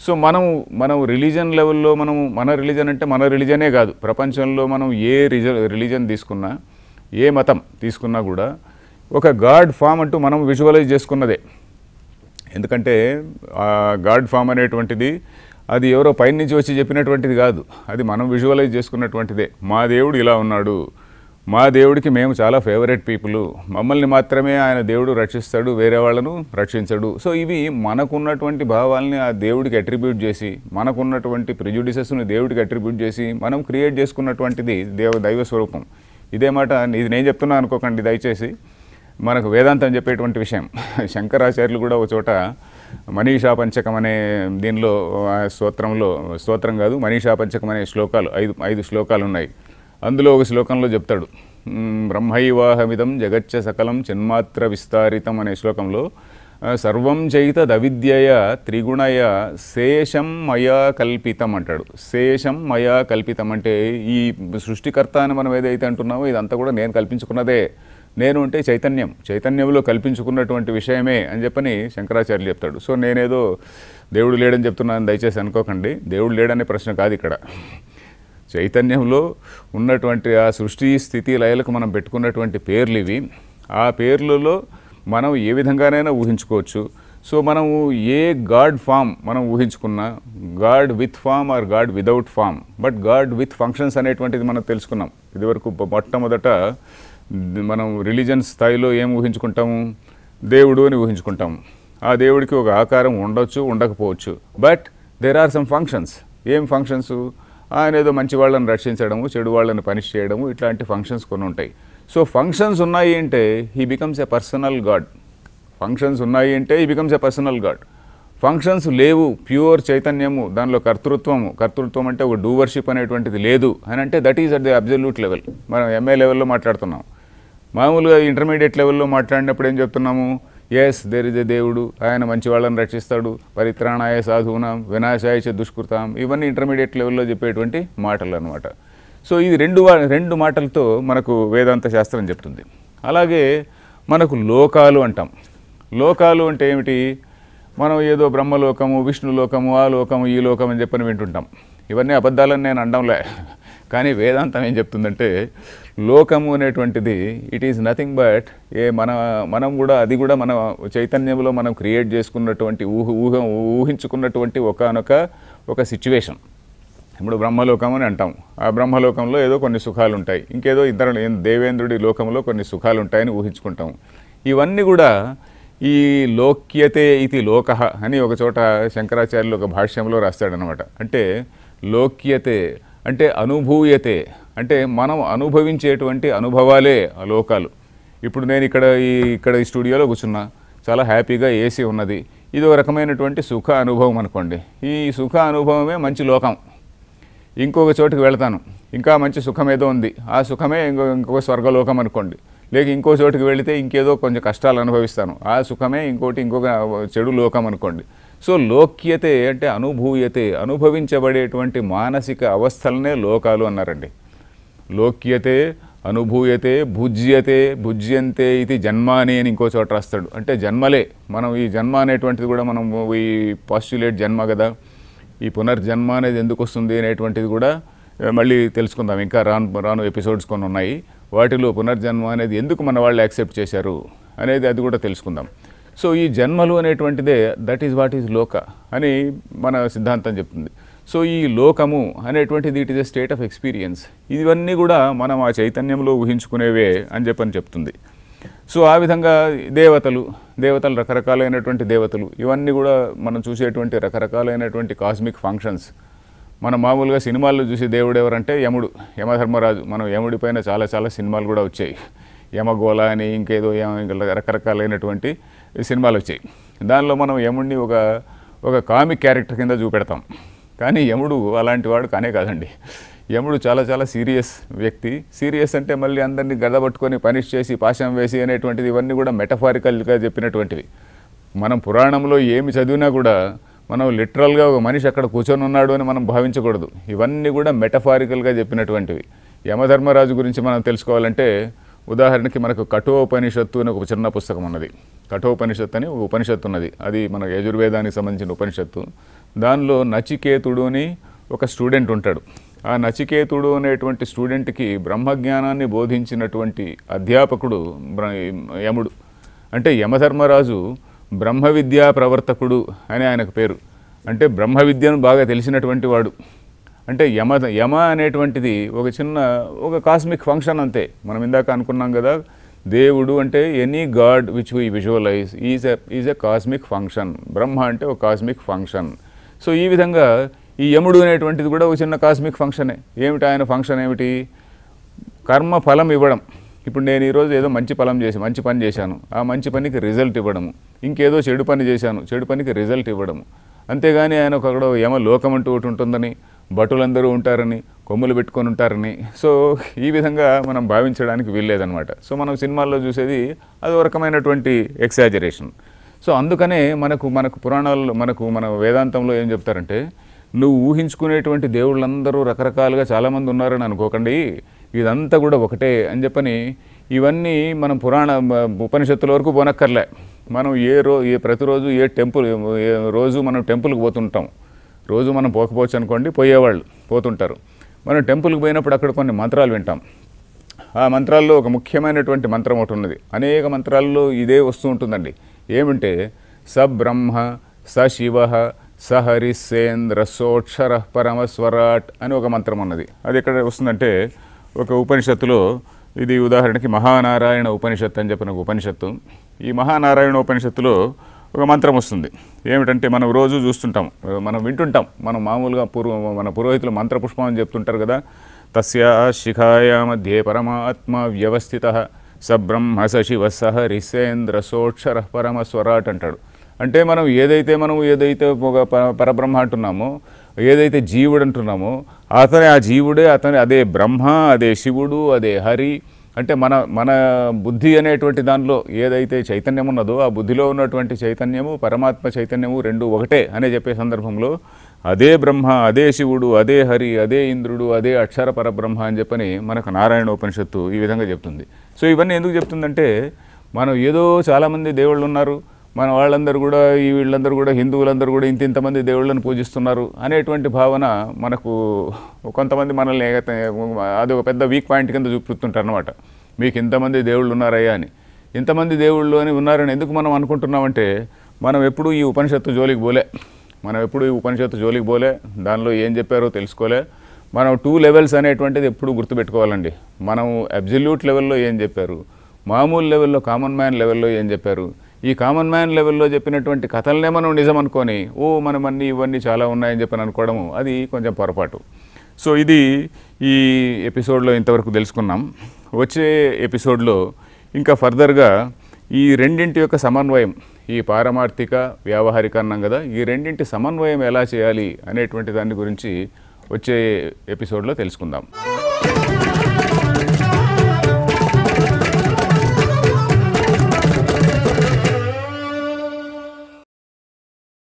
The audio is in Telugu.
సో మనం మనం రిలీజన్ లెవెల్లో మనం మన రిలీజన్ అంటే మన రిలీజనే కాదు ప్రపంచంలో మనం ఏ రిజ రిలీజన్ తీసుకున్నా ఏ మతం తీసుకున్నా కూడా ఒక గాడ్ ఫామ్ అంటూ మనం విజువలైజ్ చేసుకున్నదే ఎందుకంటే ఆ గాడ్ ఫామ్ అనేటువంటిది అది ఎవరో పైనుంచి వచ్చి చెప్పినటువంటిది కాదు అది మనం విజువలైజ్ చేసుకున్నటువంటిదే మా దేవుడు ఇలా ఉన్నాడు మా దేవుడికి మేము చాలా ఫేవరెట్ పీపుల్ మమ్మల్ని మాత్రమే ఆయన దేవుడు రక్షిస్తాడు వేరే వాళ్ళను రక్షించడు సో ఇవి మనకున్నటువంటి భావాల్ని ఆ దేవుడికి అట్రిబ్యూట్ చేసి మనకున్నటువంటి ప్రిజుడిసెస్ని దేవుడికి అట్రిబ్యూట్ చేసి మనం క్రియేట్ చేసుకున్నటువంటిది దేవ దైవ స్వరూపం ఇదే మాట ఇది నేను చెప్తున్నా అనుకోకండి దయచేసి మనకు వేదాంతం చెప్పేటువంటి విషయం శంకరాచార్యులు కూడా ఒక చోట మనీషా పంచకం అనే దీనిలో ఆ స్తోత్రంలో స్తోత్రం కాదు మనీషా పంచకం అనే శ్లోకాలు ఐదు ఐదు శ్లోకాలు ఉన్నాయి అందులో ఒక శ్లోకంలో చెప్తాడు "మ్, బ్రహ్మైవాహమిదం జగచ్చ సకలం చిన్మాత్ర విస్తారితం అనే శ్లోకంలో ఆ, సర్వం చైతదవిద్యయ త్రిగుణయ శేషం మయా కల్పితం అంటాడు శేషం మయా కల్పితం అంటే ఈ సృష్టికర్త అని మనం ఏదైతే అంటున్నామో ఇదంతా కూడా నేను కల్పించుకున్నదే నేను అంటే చైతన్యం చైతన్యంలో కల్పించుకున్నటువంటి విషయమే అని చెప్పని శంకరాచార్యులు చెప్తాడు సో నేనేదో దేవుడు లేడని చెప్తున్నాను దయచేసి అనుకోకండి దేవుడు లేడనే ప్రశ్న కాదు ఇక్కడ చైతన్యంలో ఉన్నటువంటి ఆ సృష్టి స్థితి లయలకు మనం పెట్టుకున్నటువంటి పేర్లు ఇవి ఆ పేర్లలో మనం ఏ విధంగానైనా ఊహించుకోవచ్చు సో మనము ఏ గాడ్ ఫామ్ మనం ఊహించుకున్నా god with form or god without form but god with functions అనేటువంటిది మనం తెలుసుకున్నాం ఇదివరకు మొ- మొట్టమొదట ద- మనం రిలీజన్ స్థాయిలో ఏం ఊహించుకుంటాము దేవుడు అని ఊహించుకుంటాము ఆ దేవుడికి ఒక ఆకారం ఉండొచ్చు ఉండకపోవచ్చు but there are some functions ఏం ఫంక్షన్స్ ఆయన ఏదో మంచి వాళ్ళని రక్షించడము చెడు వాళ్ళని పనిష్ చేయడము ఇట్లాంటి ఫంక్షన్స్ కొన్ని ఉంటాయి సో ఫంక్షన్స్ ఉన్నాయి అంటే he becomes a personal god functions ఉన్నాయి అంటే he becomes a personal god functions లేవు ప్యూర్ చైతన్యము దానిలో కర్తృత్వము కర్తృత్వం అంటే ఒక డూవర్షిప్ అనేటువంటిది లేదు అని అంటే that is at the absolute level మనం ఎంఏ లెవెల్లో మాట్లాడుతున్నాం మామూలుగా ఇంటర్మీడియట్ లెవెల్లో మాట్లాడినప్పుడు ఏం చెప్తున్నాము ఎస్ దేర్ ఇస్ ఎ దేవుడు ఆయన మంచి వాళ్ళని రక్షిస్తాడు పరిత్రాణాయ సాధువునాం వినాశాయ చ దుష్కృతాం ఇవన్నీ ఇంటర్మీడియట్ లెవెల్లో చెప్పేటువంటి మాటలు అనమాట సో ఇది రెండు వా- రెండు మాటలతో మనకు వేదాంత శాస్త్రం చెప్తుంది అలాగే మనకు లోకాలు అంటాం లోకాలు అంటే ఏమిటి మనం ఏదో బ్రహ్మలోకము విష్ణులోకము ఆ లోకము ఈ లోకం అని చెప్పని వింటుంటాం ఇవన్నీ అబద్ధాలని నేను అనడంలే కానీ వేదాంతం ఏం చెప్తుందంటే లోకము అనేటువంటిది it is nothing but a మన మనం కూడా అది కూడా మన చైతన్యంలో మనం క్రియేట్ చేసుకున్నటువంటి ఊహ ఊహ ఊహించుకున్నటువంటి ఒకనొక ఒక సిచ్యువేషన్ ఇప్పుడు బ్రహ్మలోకం అని అంటాం ఆ బ్రహ్మలోకంలో ఏదో కొన్ని సుఖాలు ఉంటాయి ఇంకేదో ఇద్దరు దేవేంద్రుడి లోకంలో కొన్ని సుఖాలు ఉంటాయని ఊహించుకుంటాం ఇవన్నీ కూడా ఈ లోక్యతే ఇది లోక అని ఒక చోట శంకరాచార్యులు ఒక భాష్యంలో రాస్తాడనమాట అంటే లోక్యతే అంటే అనుభూయతే అంటే మనం అనుభవించేటువంటి అనుభవాలే ఆ లోకాలు ఇప్పుడు నేను ఇక్కడ ఈ ఇక్కడ ఈ స్టూడియోలో కూర్చున్నా చాలా హ్యాపీగా ఏసీ ఉన్నది ఇది ఒక రకమైనటువంటి సుఖ అనుభవం అనుకోండి ఈ సుఖ అనుభవమే మంచి లోకం ఇంకొక చోటుకి వెళ్తాను ఇంకా మంచి సుఖం ఏదో ఉంది ఆ సుఖమే ఇంకో ఇంకొక స్వర్గలోకం అనుకోండి లేక ఇంకో చోటుకి వెళితే ఇంకేదో కొంచెం కష్టాలు అనుభవిస్తాను ఆ సుఖమే ఇంకోటి ఇంకొక చెడు లోకం అనుకోండి సో లోక్యతే అంటే అనుభూయతే అనుభవించబడేటువంటి మానసిక అవస్థలనే లోకాలు అన్నారండి లోక్యతే అనుభూయతే భుజ్యతే భుజ్యంతే ఇది జన్మాని అని ఇంకో చోట రాస్తాడు అంటే జన్మలే మనం ఈ జన్మ అనేటువంటిది కూడా మనం ఈ పాస్టులేట్ జన్మ కదా ఈ పునర్జన్మ అనేది ఎందుకు వస్తుంది అనేటువంటిది కూడా ఆ, మళ్ళీ తెలుసుకుందాం ఇంకా రాను రాను ఎపిసోడ్స్ కొన్ని ఉన్నాయి వాటిలో పునర్జన్మ అనేది ఎందుకు మన వాళ్ళు యాక్సెప్ట్ చేశారు అనేది అది కూడా తెలుసుకుందాం సో ఈ జన్మలు అనేటువంటిదే దట్ ఈజ్ వాట్ ఈజ్ లోక అని మన సిద్ధాంతం చెప్తుంది సో ఈ లోకము అనేటువంటిది it is a state of experience ఇవన్నీ కూడా మనం ఆ చైతన్యంలో ఊహించుకునేవే అని చెప్పని చెప్తుంది సో ఆ విధంగా దేవతలు దేవతలు రకరకాలైనటువంటి దేవతలు ఇవన్నీ కూడా మనం చూసేటువంటి రకరకాలైనటువంటి కాస్మిక్ ఫంక్షన్స్ మనం మామూలుగా సినిమాల్లో చూసే దేవుడు ఎవరంటే యముడు యమధర్మరాజు మనం యముడి పైన చాలా చాలా సినిమాలు కూడా వచ్చాయి యమగోళ అని ఇంకేదో యమ- ఇంకా రకరకాలైనటువంటి సినిమాలు వచ్చాయి దానిలో మనం యముడిని ఒక ఒక కామిక్ క్యారెక్టర్ కింద చూపెడతాం కానీ యముడు అలాంటి వాడు కానే కాదండి యముడు చాలా చాలా సీరియస్ వ్యక్తి సీరియస్ అంటే మళ్ళీ అందరినీ గద పట్టుకొని పనిష్ చేసి పాశం వేసి అనేటువంటిది ఇవన్నీ కూడా మెటఫారికల్గా చెప్పినటువంటివి మనం పురాణంలో ఏమి చదివినా కూడా మనం లిటరల్గా ఒక మనిషి అక్కడ కూర్చొని ఉన్నాడు అని మనం భావించకూడదు ఇవన్నీ కూడా మెటఫారికల్గా చెప్పినటువంటివి యమధర్మరాజు గురించి మనం తెలుసుకోవాలంటే ఉదాహరణకి మనకు కఠోపనిషత్తు అని ఒక చిన్న పుస్తకం ఉన్నది కఠోపనిషత్తు అని ఒక ఉపనిషత్తు ఉన్నది అది మన యజుర్వేదానికి సంబంధించిన ఉపనిషత్తు దానిలో నచికేతుడు అని ఒక స్టూడెంట్ ఉంటాడు ఆ నచికేతుడు అనేటువంటి స్టూడెంట్కి బ్రహ్మజ్ఞానాన్ని బోధించినటువంటి అధ్యాపకుడు బ్ర- యముడు అంటే యమధర్మరాజు బ్రహ్మ విద్యా ప్రవర్తకుడు అని ఆయనకు పేరు అంటే బ్రహ్మ విద్యను బాగా తెలిసినటువంటి వాడు అంటే యమ యమ అనేటువంటిది ఒక చిన్న ఒక కాస్మిక్ ఫంక్షన్ అంతే మనం ఇందాక అనుకున్నాం కదా దేవుడు అంటే any god which we visualize is a is a cosmic function Brahma అంటే ఒక కాస్మిక్ ఫంక్షన్ సో ఈ విధంగా ఈ యముడు అనేటువంటిది కూడా ఒక చిన్న కాస్మిక్ ఫంక్షనే ఏమిటి ఆయన ఫంక్షన్ ఏమిటి కర్మ ఫలం ఇవ్వడం ఇప్పుడు నేను ఈరోజు ఏదో మంచి ఫలం చేసి మంచి పని చేశాను ఆ మంచి పనికి రిజల్ట్ ఇవ్వడము ఇంకేదో చెడు పని చేశాను చెడు పనికి రిజల్ట్ ఇవ్వడము అంతేగాని ఆయన ఒకడు యమ లోకం అంటూ ఒకటి ఉంటుందని భటులందరూ ఉంటారని కొమ్ములు పెట్టుకొని ఉంటారని సో ఈ విధంగా మనం భావించడానికి వీల్లేదనమాట సో మనం సినిమాల్లో చూసేది అది ఒక రకమైనటువంటి ఎక్సాజరేషన్ సో అందుకనే మనకు మనకు పురాణాల్లో మనకు మన వేదాంతంలో ఏం చెప్తారంటే నువ్వు ఊహించుకునేటువంటి దేవుళ్ళందరూ రకరకాలుగా చాలామంది ఉన్నారని అనుకోకండి ఇదంతా కూడా ఒకటే అని చెప్పని ఇవన్నీ మనం పురాణ మ- ఉపనిషత్తుల వరకు పోనక్కర్లే మనం ఏ రో ఏ ప్రతిరోజు ఏ టెంపుల్ ఏ రోజు మనం టెంపుల్కి పోతుంటాం రోజు మనం పోకపోవచ్చు అనుకోండి పోయేవాళ్ళు పోతుంటారు మనం టెంపుల్కి పోయినప్పుడు అక్కడ కొన్ని మంత్రాలు వింటాం ఆ మంత్రాల్లో ఒక ముఖ్యమైనటువంటి మంత్రం ఒకటి ఉన్నది అనేక మంత్రాల్లో ఇదే వస్తూ ఉంటుందండి ఏమంటే స బ్రహ్మ స శివ స హరిసేంద్ర సోక్షర పరమస్వరాట్ అని ఒక మంత్రం ఉన్నది అది ఎక్కడ వస్తుందంటే ఒక ఉపనిషత్తులో ఇది ఉదాహరణకి మహానారాయణ ఉపనిషత్తు అని చెప్పిన ఒక ఉపనిషత్తు ఈ మహానారాయణ ఉపనిషత్తులో ఒక మంత్రం వస్తుంది ఏమిటంటే మనం రోజు చూస్తుంటాం మనం వింటుంటాం మనం మామూలుగా పూర్వ మన పురోహితులు మంత్రపుష్పం అని చెప్తుంటారు కదా తస్యా శిఖాయ మధ్యే పరమాత్మ వ్యవస్థిత స బ్రహ్మ స శివ సహ రిసేంద్ర సోక్షర పరమస్వరాట్ అంటాడు అంటే మనం ఏదైతే మనం ఏదైతే ఒక ప- పరబ్రహ్మ అంటున్నామో ఏదైతే జీవుడు అంటున్నామో అతనే ఆ జీవుడే అతనే అదే బ్రహ్మ అదే శివుడు అదే హరి అంటే మన మన బుద్ధి అనేటువంటి దానిలో ఏదైతే చైతన్యం ఉన్నదో ఆ బుద్ధిలో ఉన్నటువంటి చైతన్యము పరమాత్మ చైతన్యము రెండు ఒకటే అనే చెప్పే సందర్భంలో అదే బ్రహ్మ అదే శివుడు అదే హరి అదే ఇంద్రుడు అదే అక్షర పరబ్రహ్మ అని చెప్పని మనకు నారాయణ ఉపనిషత్తు ఈ విధంగా చెప్తుంది సో ఇవన్నీ ఎందుకు చెప్తుందంటే మనం ఏదో చాలామంది దేవుళ్ళు ఉన్నారు మన వాళ్ళందరూ కూడా ఈ వీళ్ళందరూ కూడా హిందువులందరూ కూడా ఇంత ఇంతమంది దేవుళ్ళని పూజిస్తున్నారు అనేటువంటి భావన మనకు కొంతమంది మనల్ని ఏగత- అది ఒక పెద్ద వీక్ పాయింట్ కింద చూపుతుంటారు అనమాట మీకు ఇంతమంది దేవుళ్ళు ఉన్నారయ్యా అని ఇంతమంది దేవుళ్ళు అని ఉన్నారని ఎందుకు మనం అనుకుంటున్నామంటే మనం ఎప్పుడూ ఈ ఉపనిషత్తు జోలికి పోలే మనం ఎప్పుడు ఈ ఉపనిషత్తు జోలికి పోలే దానిలో ఏం చెప్పారో తెలుసుకోలే మనం టూ లెవెల్స్ అనేటువంటిది ఎప్పుడు గుర్తుపెట్టుకోవాలండి మనం అబ్జల్యూట్ లెవెల్లో ఏం చెప్పారు మామూలు లెవెల్లో కామన్ మ్యాన్ లెవెల్లో ఏం చెప్పారు ఈ కామన్ మ్యాన్ లెవెల్లో చెప్పినటువంటి కథలనే మనం నిజం అనుకొని ఓ మనం అన్నీ ఇవన్నీ చాలా ఉన్నాయని చెప్పని అనుకోవడము అది కొంచెం పొరపాటు సో ఇది ఈ ఎపిసోడ్లో ఇంతవరకు తెలుసుకున్నాం వచ్చే ఎపిసోడ్లో ఇంకా ఫర్దర్గా ఈ రెండింటి యొక్క సమన్వయం ఈ పారమార్థిక వ్యావహారిక అన్నాం కదా ఈ రెండింటి సమన్వయం ఎలా చేయాలి అనేటువంటి దాని గురించి వచ్చే ఎపిసోడ్లో తెలుసుకుందాం